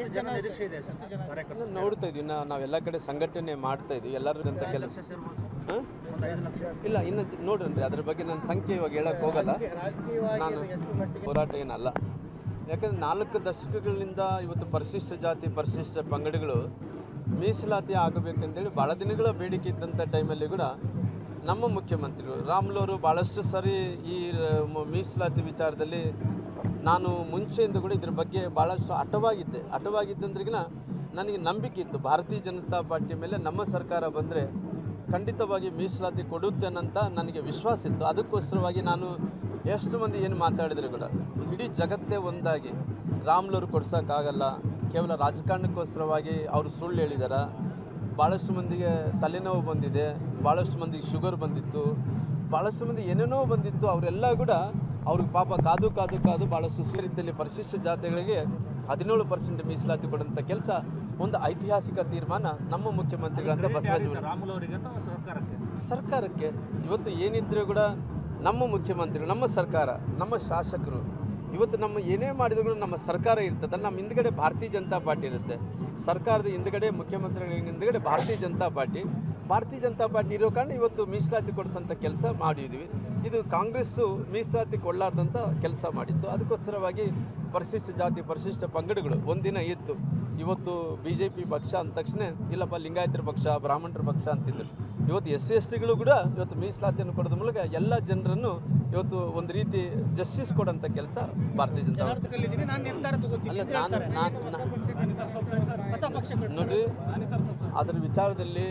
ಎಷ್ಟು ಜನ ನಿರೀಕ್ಷೆ ಇದೆ ಕಾರ್ಯಕರ್ತರು ನೋಡ್ತಾ ಇದೀವಿ ನಾ- ನಾವೆಲ್ಲ ಕಡೆ ಸಂಘಟನೆ ಮಾಡ್ತಾ ಇದೀವಿ ಎಲ್ಲರೂ ಅಂತ ಕೆಲಸ ಹಾಂ ಒಂದು ಐದು ಲಕ್ಷ ಇಲ್ಲ ಇನ್ನು ನೋಡ್ರಿ ಅದ್ರ ಬಗ್ಗೆ ನನ್ನ ಸಂಖ್ಯೆ ಇವಾಗ ಹೇಳಕ್ ಹೋಗಲ್ಲ ರಾಜಕೀಯವಾಗಿ ನಾನು ಎಷ್ಟು ಮಟ್ಟಿಗೆ ಹೋರಾಟ ಏನಲ್ಲ ಯಾಕಂದ್ರೆ ನಾಲ್ಕು ದಶಕಗಳಿಂದ ಇವತ್ತು ಪರಿಶಿಷ್ಟ ಜಾತಿ ಪರಿಶಿಷ್ಟ ಪಂಗಡಗಳು ಮೀಸಲಾತಿ ಆಗಬೇಕಂತೇಳಿ ಭಾಳ ದಿನಗಳ ಬೇಡಿಕೆ ಇದ್ದಂಥ ಟೈಮಲ್ಲಿ ಕೂಡ ನಮ್ಮ ಮುಖ್ಯಮಂತ್ರಿಗಳು ರಾಮ್ಲವರು ಭಾಳಷ್ಟು ಸರಿ ಈ ಮ- ಮೀಸಲಾತಿ ವಿಚಾರದಲ್ಲಿ ನಾನು ಮುಂಚೆಯಿಂದ ಕೂಡ ಇದ್ರ ಬಗ್ಗೆ ಭಾಳಷ್ಟು ಹಠವಾಗಿದ್ದೆ ಹಠವಾಗಿದ್ದಂದ್ರಿಗಿನ ನನಗೆ ನಂಬಿಕೆ ಇತ್ತು ಭಾರತೀಯ ಜನತಾ ಪಾರ್ಟಿ ಮೇಲೆ ನಮ್ಮ ಸರ್ಕಾರ ಬಂದರೆ ಖಂಡಿತವಾಗಿ ಮೀಸಲಾತಿ ಕೊಡುತ್ತೆ ಅನ್ನಂತ ನನಗೆ ವಿಶ್ವಾಸ ಇತ್ತು ಅದಕ್ಕೋಸ್ಕರವಾಗಿ ನಾನು ಎಷ್ಟು ಮಂದಿ ಏನು ಮಾತಾಡಿದ್ರು ಕೂಡ ಇಡೀ ಜಗತ್ತೇ ಒಂದಾಗಿ ರಾಮ್ಲವ್ರು ಕೊಡ್ಸೋಕ್ಕಾಗಲ್ಲ ಕೇವಲ ರಾಜಕಾರಣಕ್ಕೋಸ್ಕರವಾಗಿ ಅವರು ಸುಳ್ಳು ಹೇಳಿದಾರ ಭಾಳಷ್ಟು ಮಂದಿಗೆ ತಲೆನೋವು ಬಂದಿದೆ ಭಾಳಷ್ಟು ಮಂದಿಗೆ ಶುಗರ್ ಬಂದಿತ್ತು ಭಾಳಷ್ಟು ಮಂದಿ ಏನೇನೋ ಬಂದಿತ್ತು ಅವರೆಲ್ಲ ಕೂಡ ಅವ್ರಿಗೆ ಪಾಪ ಕಾದು ಕಾದು ಕಾದು ಭಾಳಷ್ಟು ಸುರಿದ್ದಲ್ಲಿ ಪರಿಶಿಷ್ಟ ಜಾತಿಗಳಿಗೆ ಹದಿನೇಳು ಪರ್ಸೆಂಟ್ ಮೀಸಲಾತಿ ಕೊಡುವಂಥ ಕೆಲಸ ಒಂದು ಐತಿಹಾಸಿಕ ತೀರ್ಮಾನ ನಮ್ಮ ಮುಖ್ಯಮಂತ್ರಿಗಳಂತ ಬಸವರಾಜ ರಾಮುಲು ಅವರಿಗೆ ಅಥವಾ ಸರ್ಕಾರಕ್ಕೆ ಸರ್ಕಾರಕ್ಕೆ ಇವತ್ತು ಏನಿದ್ರೂ ಕೂಡ ನಮ್ಮ ಮುಖ್ಯಮಂತ್ರಿಗಳು ನಮ್ಮ ಸರ್ಕಾರ ನಮ್ಮ ಶಾಸಕರು ಇವತ್ತು ನಮ್ಮ ಏನೇ ಮಾಡಿದ್ರು ಕೂಡ ನಮ್ಮ ಸರ್ಕಾರ ಇರ್ತದಲ್ಲ ನಮ್ಮ ಹಿಂದ್ಗಡೆ ಭಾರತೀಯ ಜನತಾ ಪಾರ್ಟಿ ಇರುತ್ತೆ ಸರ್ಕಾರದ ಹಿಂದ್ಗಡೆ ಮುಖ್ಯಮಂತ್ರಿಗಳ ಹಿಂದ್ಗಡೆ ಭಾರತೀಯ ಜನತಾ ಪಾರ್ಟಿ ಭಾರತೀಯ ಜನತಾ ಪಾರ್ಟಿ ಇರೋ ಕಾರಣ ಇವತ್ತು ಮೀಸಲಾತಿ ಕೊಡಿಸೋಂಥ ಕೆಲಸ ಮಾಡಿದ್ವಿ ಇದು ಕಾಂಗ್ರೆಸ್ಸು ಮೀಸಲಾತಿ ಕೊಡಲಾರ್ದಂಥ ಕೆಲಸ ಮಾಡಿತ್ತು ಅದಕ್ಕೋಸ್ಕರವಾಗಿ ಪರಿಶಿಷ್ಟ ಜಾತಿ ಪರಿಶಿಷ್ಟ ಪಂಗಡಗಳು ಒಂದಿನ ಇತ್ತು ಇವತ್ತು ಬಿ ಜೆ ಪಿ ಪಕ್ಷ ಅಂದ ತಕ್ಷಣ ಇಲ್ಲಪ್ಪ ಲಿಂಗಾಯತರ ಪಕ್ಷ ಬ್ರಾಹ್ಮಣರ ಪಕ್ಷ ಅಂತಿದ್ರು ಇವತ್ತು ಎಸ್ ಸಿ ಎಸ್ ಟಿಗಳು ಕೂಡ ಇವತ್ತು ಮೀಸಲಾತಿಯನ್ನು ಕೊಡೋದ್ರ ಮೂಲಕ ಎಲ್ಲ ಜನರನ್ನು ಇವತ್ತು ಒಂದು ರೀತಿ ಜಸ್ಟಿಸ್ ಕೊಡೋಂಥ ಕೆಲಸ ಭಾರತೀಯ ಜನತಾ ಪಾರ್ಟಿ ಕರ್ನಾಟಕದಲ್ಲಿದ್ದೀನಿ ನಾನು ನಿರ್ಧಾರ ತಗೋತೀನಿ ಅಲ್ಲ ನಾನು ನಾನು ಹೊಸ ಪಕ್ಷಗಳು ನೋಡ್ರಿ ಅದರ ವಿಚಾರದಲ್ಲಿ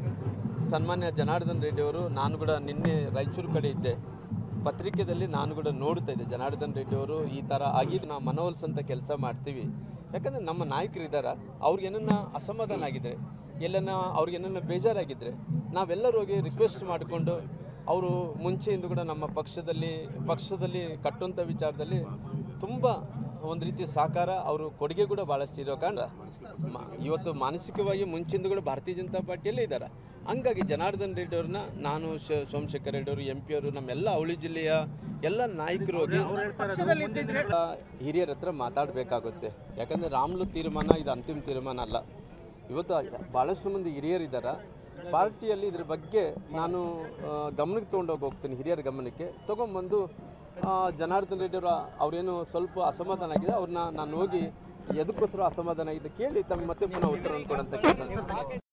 ಸನ್ಮಾನ್ಯ ಜನಾರ್ದನ್ ರೆಡ್ಡಿ ಅವರು ನಾನು ಕೂಡ ನಿನ್ನೆ ರಾಯಚೂರು ಕಡೆ ಇದ್ದೆ ಪತ್ರಿಕೆಯಲ್ಲಿ ನಾನು ಕೂಡ ನೋಡ್ತಾ ಇದ್ದೆ ಜನಾರ್ದನ್ ರೆಡ್ಡಿ ಅವರು ಈ ಥರ ಆಗಿದೆ ನಾವು ಮನವೊಲಿಸಂತ ಕೆಲಸ ಮಾಡ್ತೀವಿ ಯಾಕಂದ್ರೆ ನಮ್ಮ ನಾಯಕರು ಇದ್ದಾರ ಅವ್ರಿಗೇನನ್ನ ಅಸಮಾಧಾನ ಆಗಿದ್ರೆ ಎಲ್ಲನ ಅವ್ರಿಗೇನನ್ನ ಬೇಜಾರಾಗಿದ್ರೆ ನಾವೆಲ್ಲರೂ ಹೋಗಿ ರಿಕ್ವೆಸ್ಟ್ ಮಾಡಿಕೊಂಡು ಅವರು ಮುಂಚೆಯಿಂದ ಕೂಡ ನಮ್ಮ ಪಕ್ಷದಲ್ಲಿ ಪಕ್ಷದಲ್ಲಿ ಕಟ್ಟುವಂಥ ವಿಚಾರದಲ್ಲಿ ತುಂಬ ಒಂದು ರೀತಿ ಸಹಕಾರ ಅವರು ಕೊಡುಗೆ ಕೂಡ ಭಾಳಷ್ಟು ಇರೋ ಕಾರಣ ಮ- ಇವತ್ತು ಮಾನಸಿಕವಾಗಿ ಮುಂಚಿಂದ ಕೂಡ ಭಾರತೀಯ ಜನತಾ ಪಾರ್ಟಿಯಲ್ಲೇ ಇದ್ದಾರೆ ಹಂಗಾಗಿ ಜನಾರ್ದನ್ ರೆಡ್ಡಿ ಅವ್ರನ್ನ ನಾನು ಶ ಸೋಮಶೇಖರ್ ರೆಡ್ಡಿ ಅವರು ಎಂ ಪಿ ಅವರು ನಮ್ಮೆಲ್ಲ ಅವಳಿ ಜಿಲ್ಲೆಯ ಎಲ್ಲ ನಾಯಕರು ಹೋಗಿ ಎಲ್ಲ ಹಿರಿಯರ ಹತ್ರ ಮಾತಾಡಬೇಕಾಗುತ್ತೆ ಯಾಕಂದರೆ ರಾಮ್ಲು ತೀರ್ಮಾನ ಇದು ಅಂತಿಮ ತೀರ್ಮಾನ ಅಲ್ಲ ಇವತ್ತು ಭಾಳಷ್ಟು ಮಂದಿ ಹಿರಿಯರಿದ್ದಾರೆ ಪಾರ್ಟಿಯಲ್ಲಿ ಇದ್ರ ಬಗ್ಗೆ ನಾನು ಆ, ಗಮನಕ್ಕೆ ತೊಗೊಂಡೋಗಿ ಹೋಗ್ತೀನಿ ಹಿರಿಯರ ಗಮನಕ್ಕೆ ತೊಗೊಂಬಂದು ಆ, ಜನಾರ್ದನ್ ರೆಡ್ಡಿ ಅವರ ಅವ್ರೇನು ಸ್ವಲ್ಪ ಅಸಮಾಧಾನ ಆಗಿದೆ ಅವ್ರನ್ನ ನಾನು ಹೋಗಿ ಎದಕ್ಕೋಸ್ಕರ ಅಸಮಾಧಾನ ಆಗಿದೆ ಕೇಳಿ ತಮ್ಮ ಮತ್ತೆ ಪುನಃ ಉತ್ತರವನ್ನು ಕೊಡೋಂಥ ಕೆಲಸ